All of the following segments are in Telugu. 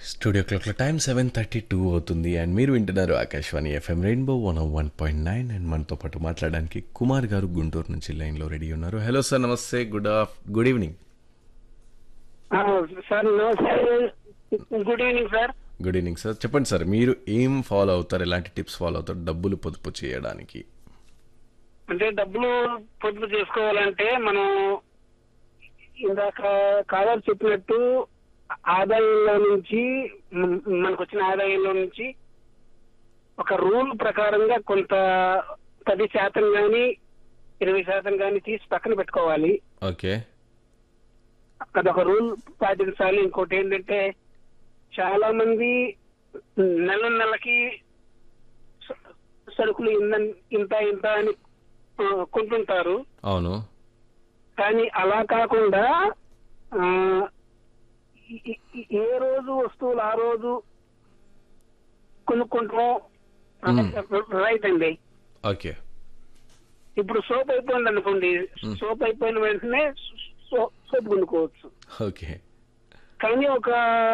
స్టూడియో క్లాక్లో టైం సెవెన్ థర్టీ టూ అవుతుంది అండ్ మీరు వింటున్నారు Akashvani FM rainbow one one point nine and మనతో పాటు మాట్లాడడానికి కుమార్ గారు గుంటూరు నుంచి లైన్లో రెడీ ఉన్నారు హలో సార్ నమస్తే గుడ్ ఆఫ్ గుడ్ ఈవినింగ్ ఆ, సార్ నమస్తే good evening sir good evening sir చెప్పండి సార్ మీరు ఏం ఫాలో అవుతారు ఎలాంటి టిప్స్ ఫాలో అవుతారు డబ్బులు పొదుపు చేయడానికి అంటే డబ్బులు పొదుపు చేసుకోవాలంటే మనం ఇందాక కాదాలు చెప్పినట్టు ఆదాయంలో నుంచి మ- మనకు వచ్చిన ఆదాయంలో నుంచి ఒక రూల్ ప్రకారంగా కొంత పది శాతం కానీ ఇరవై శాతం కానీ తీసి పక్కన పెట్టుకోవాలి ఓకే అదొక రూల్ పాటించాలి ఇంకోటి ఏంటంటే చాలా మంది నెల నెలకి స- సరుకులు ఇంత ఇంత ఇంత అని ఆ, కొంటుంటారు అవును కానీ అలా కాకుండా ఆ, ఈ- ఈ- ఈ- ఏ రోజు వస్తువులు ఆ రోజు కొనుక్కుంటాం రైట్ అండి ఓకే ఇప్పుడు సోప్ అయిపోయింది అనుకోండి సోప్ అయిపోయిన వెంటనే సో- సోప్ కొనుక్కోవచ్చు ఓకే కానీ ఒక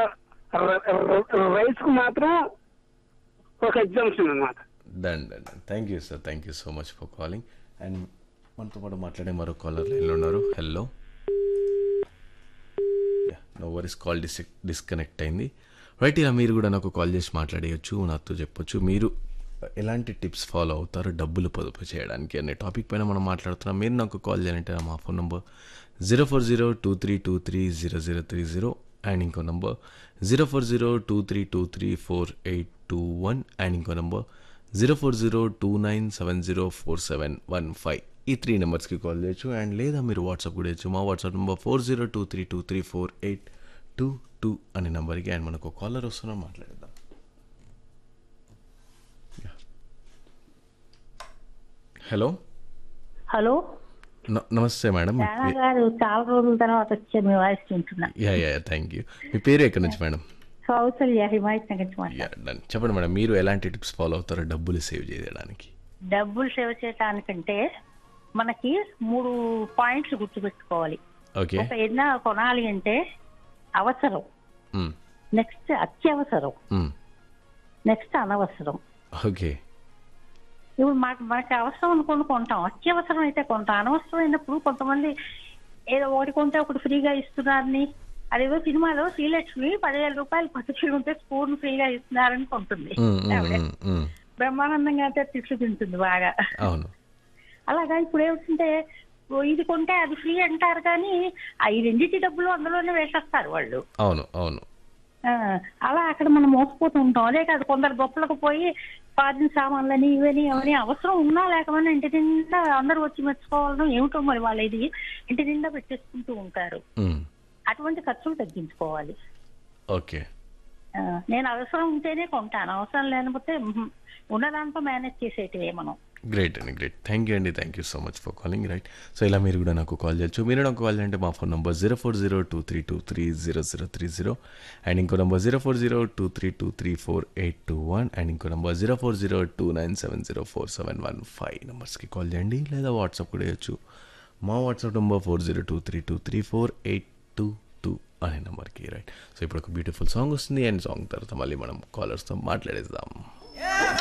రైస్ కు మాత్రం ఒక ఎగ్జామ్షన్ అన్నమాట done done done thank you sir thank you so much for calling and మనతో పాటు మాట్లాడే మరో కాలర్ లైన్లో ఉన్నారు hello no worries call dis disconnect అయింది రైట్ ఇలా మీరు కూడా నాకు కాల్ చేసి మాట్లాడేయచ్చు నాతో చెప్పొచ్చు మీరు ఎలాంటి టిప్స్ ఫాలో అవుతారు డబ్బులు పొదుపు చేయడానికి అనే టాపిక్ పైన మనం మాట్లాడుతున్నాం మీరు నాకు కాల్ చేయాలంటే మా phone number zero four zero two three two three zero zero three zero and ఇంకో number zero four zero two three two three four eight two one and ఇంకో number zero four zero two nine seven zero four seven one five ఈ త్రీ నెంబర్స్కి కాల్ చేయొచ్చు అండ్ లేదా మీరు వాట్సాప్ కూడా చేయొచ్చు మా WhatsApp number four zero two three two three four eight two two అనే నెంబర్కి అండ్ మనకు కాలర్ వస్తున్నాం మాట్లాడేద్దాం హలో హలో న- నమస్తే మేడం మీ రాణా పే- గారు చాలా రోజుల తర్వాత వచ్చే మీ వాయిస్ వింటున్నా యా యా థ్యాంక్ యూ మీ పేరు ఎక్కడి నుంచి మేడం కౌసల్య హిమాయత్ నగర్ నుంచి మాట్లాడు యా డన్ చెప్పండి మేడం మీరు ఎలాంటి టిప్స్ ఫాలో అవుతారో డబ్బులు సేవ్ చేయడానికి డబ్బులు సేవ చేయడానికంటే మనకి మూడు పాయింట్స్ గుర్తుపెట్టుకోవాలి ఓకే ఒక ఏదైనా కొనాలి అంటే అవసరం మ్, నెక్స్ట్ అత్యవసరం మ్, నెక్స్ట్ అనవసరం ఓకే ఇప్పుడు మనకు మనకి అవసరం అనుకుని కొంటాం అత్యవసరం అయితే కొంటాం అనవసరం అయినప్పుడు కొంతమంది ఏదో ఒకటి కొంటే ఒకటి ఫ్రీగా ఇస్తున్నారని అదేదో సినిమాలో శ్రీలక్ష్మి పదివేల రూపాయలు పట్టుకుని ఉంటే స్పూన్ ఫ్రీగా ఇస్తున్నారని కొంటుంది మ్, మ్, ఆవిడ మ్, మ్. బ్రహ్మానందంగా అయితే తిట్లు తింటుంది బాగా అవును అలాగా ఇప్పుడు ఏమిటంటే ఓ ఇది కొంటే అది ఫ్రీ అంటారు కానీ ఆ ఈ రెండింటి డబ్బులు అందులోనే వేసేస్తారు వాళ్ళు అవును అవును ఆ, అలా అక్కడ మనం మోసపోతూ ఉంటాం అదే కాదు కొందరు గొప్పలకు పోయి పాదిన సామాన్లని ఇవని అవని అవసరం ఉన్నా లేకపోయినా ఇంటి నిండా అందరూ వచ్చి మెచ్చుకోవాలని ఏమిటో మరి వాళ్ళ ఇది ఇంటి నిండా పెట్టేసుకుంటూ ఉంటారు మ్, అటువంటి ఖర్చులు తగ్గించుకోవాలి ఓకే ఆ, నేను అవసరం ఉంటేనే కొంటాను అవసరం లేకపోతే మ్హూ, ఉన్నదాంతో మేనేజ్ చేసేటివే మనం గ్రేట్ అండి గ్రేట్ థ్యాంక్ యూ అండి thank you so much for calling right so ఇలా మీరు కూడా నాకు కాల్ చేయొచ్చు మీరు నాకు కాల్ చేయంటే మా phone number zero four zero two three two three zero zero three zero and ఇంకో number zero four zero two three two three four eight two one and ఇంకో number zero four zero two nine seven zero four seven one five నెంబర్స్కి కాల్ చేయండి లేదా వాట్సాప్ కూడా చేయొచ్చు మా WhatsApp number four zero two three two three four eight two two అనే నెంబర్కి రైట్ సో ఇప్పుడు ఒక బ్యూటిఫుల్ సాంగ్ వస్తుంది అండ్ సాంగ్ తర్వాత మళ్ళీ మనం కాలర్స్తో మాట్లాడేద్దాం